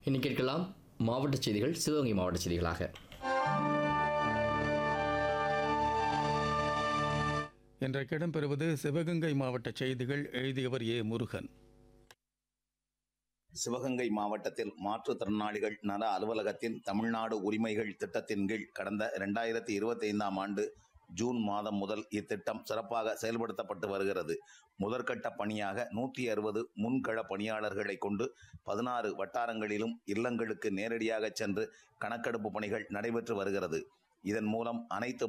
இனி கேட்கலாம் மாவட்ட செய்திகள் சிவகங்கை மாவட்ட செய்திகளாக இன்றைக்கு இடம்பெறுவது சிவகங்கை மாவட்ட செய்திகள் எழுதியவர் ஏ முருகன் சிவகங்கை மாவட்டத்தில் மாற்றுத்திறனாளிகள் நல அலுவலகத்தின் தமிழ்நாடு உரிமைகள் திட்டத்தின் கீழ் கடந்த இரண்டாயிரத்தி இருபத்தி ஐந்தாம் ஆண்டு ஜூன் மாதம் முதல் இத்திட்டம் சிறப்பாக செயல்படுத்தப்பட்டு வருகிறது முதற்கட்ட பணியாக நூற்றி அறுபது முன்கள பணியாளர்களை கொண்டு பதினாறு வட்டாரங்களிலும் இல்லங்களுக்கு நேரடியாக சென்று கணக்கெடுப்பு பணிகள் நடைபெற்று வருகிறது இதன் மூலம் அனைத்து